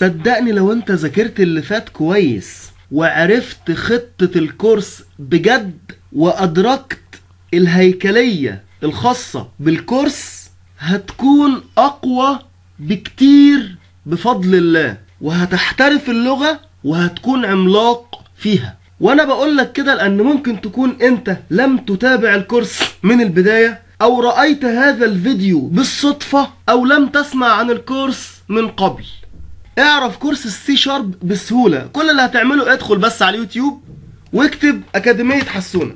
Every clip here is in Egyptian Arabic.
صدقني لو انت ذاكرت اللي فات كويس وعرفت خطة الكورس بجد وأدركت الهيكلية الخاصة بالكورس هتكون أقوى بكتير بفضل الله وهتحترف اللغة وهتكون عملاق فيها وانا بقول لك كده لان ممكن تكون انت لم تتابع الكورس من البداية او رأيت هذا الفيديو بالصدفة او لم تسمع عن الكورس من قبل اعرف كورس السي شارب بسهولة كل اللي هتعمله ادخل بس على اليوتيوب واكتب اكاديمية حسونة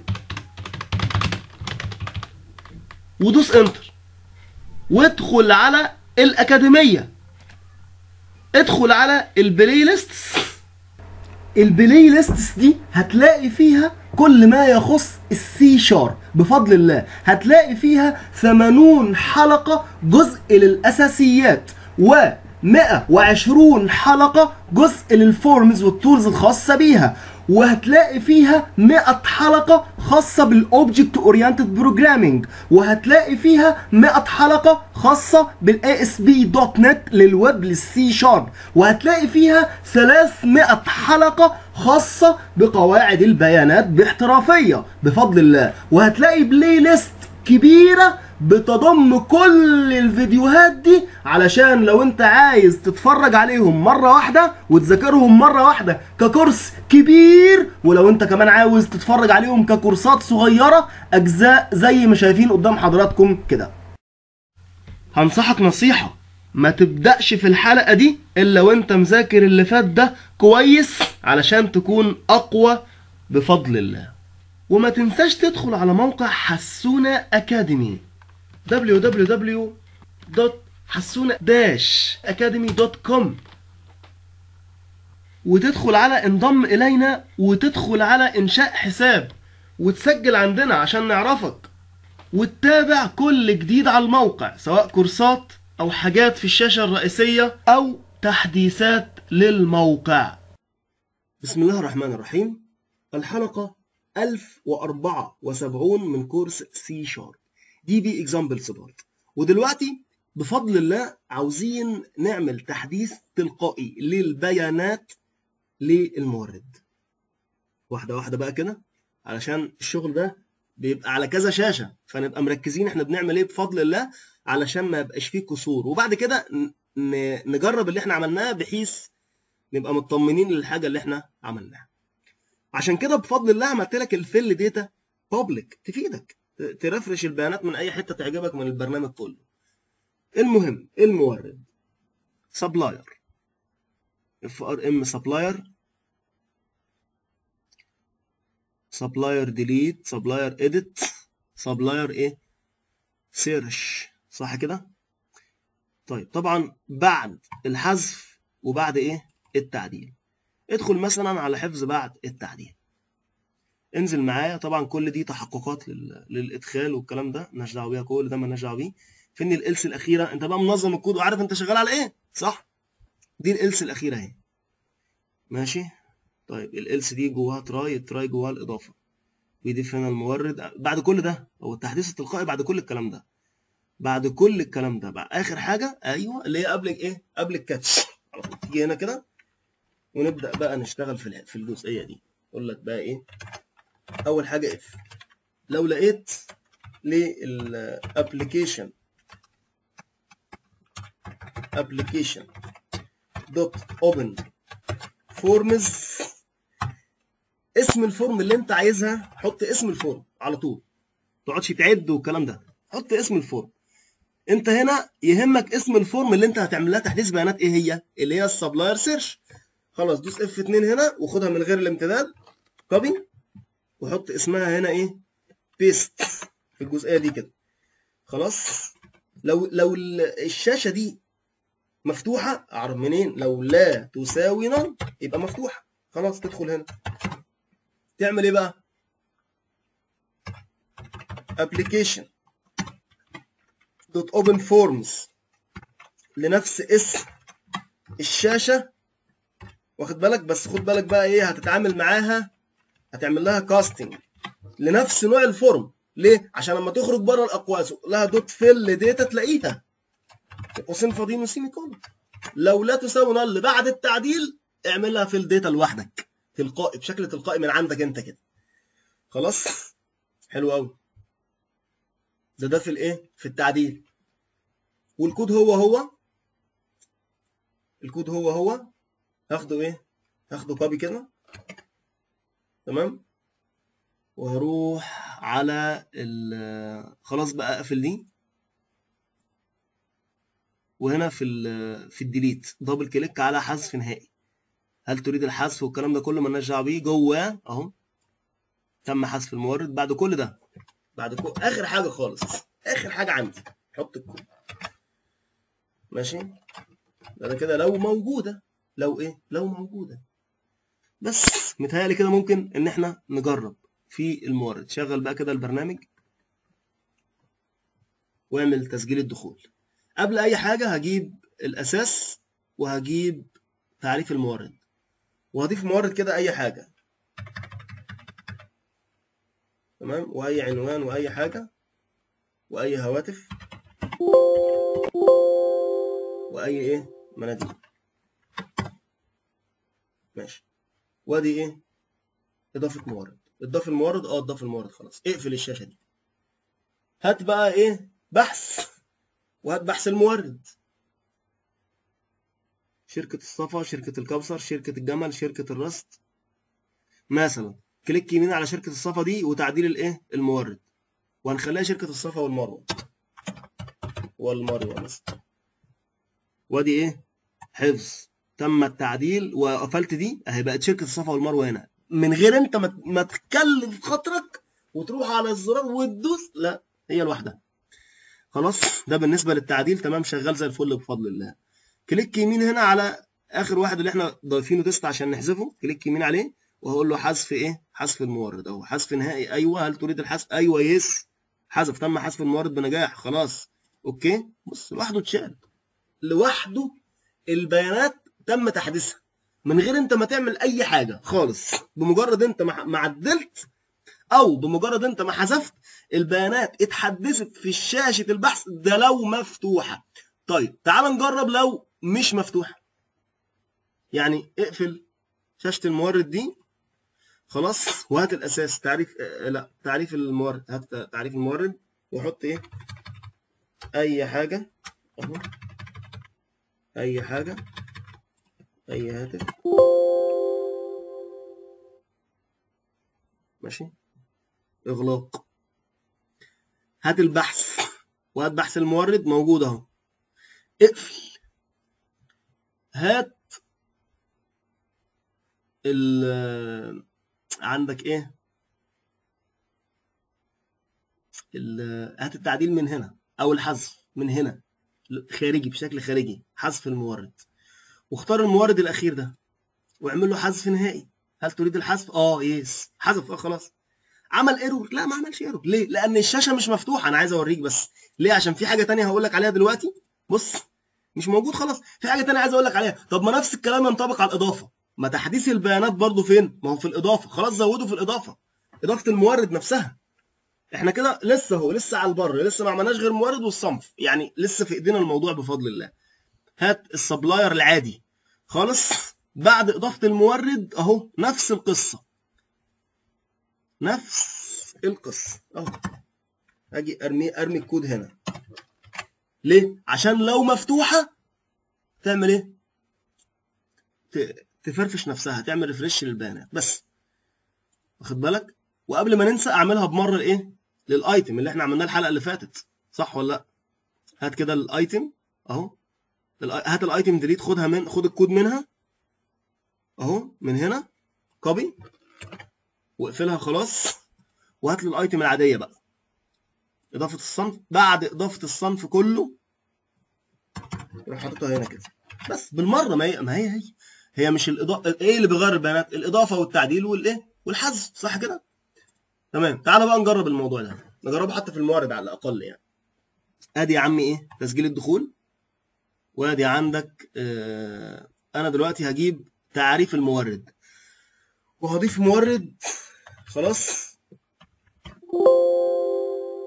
ودوس انتر وادخل على الاكاديمية ادخل على البلاي ليستس البلاي ليستس دي هتلاقي فيها كل ما يخص السي شارب بفضل الله هتلاقي فيها 80 حلقة جزء للأساسيات و 120 حلقة جزء للفورمز والتولز الخاصة بيها وهتلاقي فيها 100 حلقة خاصة بالاوبجكت اورينتد بروجرامينج وهتلاقي فيها 100 حلقة خاصة بالاي اس بي دوت نت للويب للسي شارب وهتلاقي فيها 300 حلقة خاصة بقواعد البيانات باحترافية بفضل الله وهتلاقي بلاي ليست كبيرة بتضم كل الفيديوهات دي علشان لو انت عايز تتفرج عليهم مرة واحدة وتذاكرهم مرة واحدة ككورس كبير ولو انت كمان عاوز تتفرج عليهم ككورسات صغيرة اجزاء زي ما شايفين قدام حضراتكم كده هنصحك نصيحة ما تبدأش في الحلقة دي الا وانت مذاكر اللي فات ده كويس علشان تكون اقوى بفضل الله وما تنساش تدخل على موقع حسونة أكاديمي www.حسونة-academy.com وتدخل على انضم إلينا وتدخل على إنشاء حساب وتسجل عندنا عشان نعرفك وتتابع كل جديد على الموقع سواء كورسات أو حاجات في الشاشة الرئيسية أو تحديثات للموقع بسم الله الرحمن الرحيم الحلقة 1074 من كورس سي شارب دي بي اكزامبل سبورت ودلوقتي بفضل الله عاوزين نعمل تحديث تلقائي للبيانات للمورد واحده واحده بقى كده علشان الشغل ده بيبقى على كذا شاشه فنبقى مركزين احنا بنعمل ايه بفضل الله علشان ما يبقاش فيه كسور وبعد كده نجرب اللي احنا عملناه بحيث نبقى مطمنين للحاجه اللي احنا عملناها عشان كده بفضل الله عملت لك الفيل داتا بابليك تفيدك ترفرش البيانات من اي حته تعجبك من البرنامج كله المهم المورد سبلاير اف ار ام سبلاير سبلاير ديليت سبلاير اديت سبلاير ايه سيرش صح كده طيب طبعا بعد الحذف وبعد ايه التعديل ادخل مثلا على حفظ بعد التعديل انزل معايا طبعا كل دي تحققات لل... للادخال والكلام ده مالناش دعوه بيها كل ده مالناش دعوه بيه فين الالس الاخيره انت بقى منظم الكود وعارف انت شغال على ايه صح دي الالس الاخيره اهي ماشي طيب الالس دي جواها تراي التراي جواها الاضافه بيضيف هنا المورد بعد كل ده هو التحديث التلقائي بعد كل الكلام ده بعد كل الكلام ده بقى اخر حاجه ايوه اللي هي قبل ايه قبل الكاتش تيجي هنا كده ونبدا بقى نشتغل في في الجزئيه دي اقول لك بقى ايه اول حاجه اف لو لقيت للابلكيشن application دوت اوبن فورمز اسم الفورم اللي انت عايزها حط اسم الفورم على طول ما تقعدش تعد والكلام ده حط اسم الفورم انت هنا يهمك اسم الفورم اللي انت هتعمل لها تحديث بيانات ايه هي اللي هي السبلاير سيرش خلاص دوس اف 2 هنا وخدها من غير الامتداد كوبي وحط اسمها هنا ايه بيست في الجزئيه دي كده خلاص لو لو الشاشه دي مفتوحه اعرف منين لو لا تساوي نل يبقى مفتوحه خلاص تدخل هنا تعمل ايه بقى application دوت اوبن فورمز لنفس اسم الشاشه واخد بالك بس خد بالك بقى ايه هتتعامل معاها هتعمل لها كاستنج لنفس نوع الفورم ليه عشان لما تخرج بره الاقواس لها دوت فيل داتا تلاقيها قوسين فاضيين وسيمي كولن لو لا تساوي نل بعد التعديل اعملها في الداتا لوحدك تلقائي بشكل تلقائي من عندك انت كده خلاص حلو قوي ده ده في الايه في التعديل والكود هو هو الكود هو هو هاخده ايه هاخده كوبي كده تمام وهروح على ال خلاص بقى اقفل دي وهنا في ال في الديليت دبل كليك على حذف نهائي هل تريد الحذف والكلام ده كله مالناش دعوه بيه جواه اهو تم حذف المورد بعد كل ده بعد كل اخر حاجه خالص اخر حاجه عندي حط الكود ماشي ده كده لو موجوده لو ايه لو موجوده بس متهيألي كده ممكن ان احنا نجرب في المورد شغل بقى كده البرنامج واعمل تسجيل الدخول قبل اي حاجه هجيب الاساس وهجيب تعريف المورد وهضيف مورد كده اي حاجه تمام واي عنوان واي حاجه واي هواتف واي ايه مناديل ماشي وادي ايه اضافه مورد اضاف المورد اه اضاف المورد خلاص اقفل الشاشه دي هات بقى ايه بحث وهات بحث المورد شركة الصفا شركة الكوثر شركة الجمل شركة الرست مثلا كليك يمين على شركة الصفا دي وتعديل الايه المورد وهنخليها شركة الصفا والمروة والمروة مثلا وادي ايه حفظ تم التعديل وقفلت دي اهي بقت شركة الصفا والمروة هنا من غير انت ما ما تكلف خاطرك وتروح على الزرار وتدوس لا هي لوحدها خلاص ده بالنسبه للتعديل تمام شغال زي الفل بفضل الله كليك يمين هنا على اخر واحد اللي احنا ضايفينه تيست عشان نحذفه كليك يمين عليه وهقول له حذف ايه حذف المورد اهو حذف نهائي ايوه هل تريد الحذف ايوه يس حذف تم حذف المورد بنجاح خلاص اوكي بص لوحده اتشال لوحده البيانات تم تحديثها من غير انت ما تعمل اي حاجه خالص بمجرد انت ما عدلت او بمجرد انت ما حذفت البيانات اتحدثت في شاشه البحث ده لو مفتوحه طيب تعال نجرب لو مش مفتوحه يعني اقفل شاشه المورد دي خلاص وهات الاساس تعريف اه لا تعريف المورد هات تعريف المورد وحط ايه اي حاجه اهو اي حاجه اي هاتف ماشي اغلاق هات البحث وهات بحث المورد موجود اهو اقفل هات ال عندك ايه ال هات التعديل من هنا او الحذف من هنا خارجي بشكل خارجي حذف المورد واختار المورد الاخير ده واعمل له حذف نهائي هل تريد الحذف اه يس حذف اه خلاص عمل ايرور لا ما عملش ايرور ليه لان الشاشه مش مفتوحه انا عايز اوريك بس ليه عشان في حاجه تانية هقول لك عليها دلوقتي بص مش موجود خلاص في حاجه تانية عايز اقول لك عليها طب ما نفس الكلام ينطبق على الاضافه ما تحديث البيانات برضو فين ما هو في الاضافه خلاص زودوا في الاضافه اضافه المورد نفسها احنا كده لسه هو لسه على البر لسه ما عملناش غير المورد والصنف يعني لسه في ايدينا الموضوع بفضل الله هات السبلاير العادي خالص بعد اضافه المورد اهو نفس القصه نفس القصه اهو اجي ارمي ارمي الكود هنا ليه عشان لو مفتوحه تعمل ايه تفرفش نفسها تعمل ريفرش للبيانات بس واخد بالك وقبل ما ننسى اعملها بمره لايه للايتم اللي احنا عملناه الحلقه اللي فاتت صح ولا لا هات كده الايتم اهو هات الايتم ديليت خدها من خد الكود منها اهو من هنا كوبي واقفلها خلاص وهات لي الايتم العاديه بقى اضافه الصنف بعد اضافه الصنف كله روح حاططها هنا كده بس بالمره ما هي ما هي هي هي مش الاضافه ايه اللي بيغير البيانات الاضافه والتعديل والايه والحذف صح كده تمام تعالى بقى نجرب الموضوع ده نجربه حتى في الموارد على الاقل يعني ادي يا عمي ايه تسجيل الدخول وادي عندك آه انا دلوقتي هجيب تعريف المورد وهضيف مورد خلاص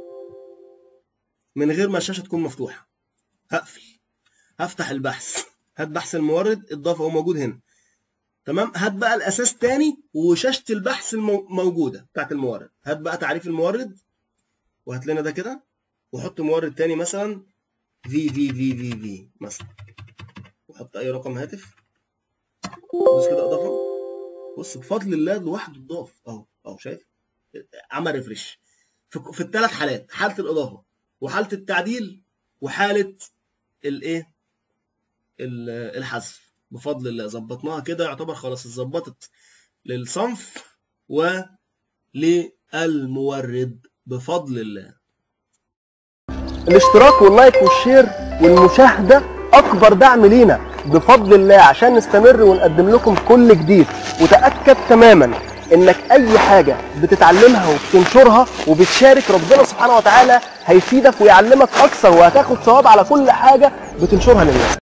من غير ما الشاشه تكون مفتوحه هقفل هفتح البحث هات بحث المورد اتضاف اهو موجود هنا تمام هات بقى الاساس تاني وشاشه البحث المو- موجوده بتاعت المورد هات بقى تعريف المورد وهات لنا ده كده وحط مورد تاني مثلا في في في في في مثلا وحط اي رقم هاتف بص كده اضافه بص بفضل الله لوحده اتضاف اهو اهو شايف عمل ريفرش في, في الثلاث حالات حاله الاضافه وحاله التعديل وحاله الايه ال- الحذف بفضل الله ظبطناها كده يعتبر خلاص اتظبطت للصنف وللمورد بفضل الله الاشتراك واللايك والشير والمشاهدة أكبر دعم لينا بفضل الله عشان نستمر ونقدم لكم كل جديد وتأكد تماما إنك أي حاجة بتتعلمها وبتنشرها وبتشارك ربنا سبحانه وتعالى هيفيدك ويعلمك أكثر وهتاخد ثواب على كل حاجة بتنشرها للناس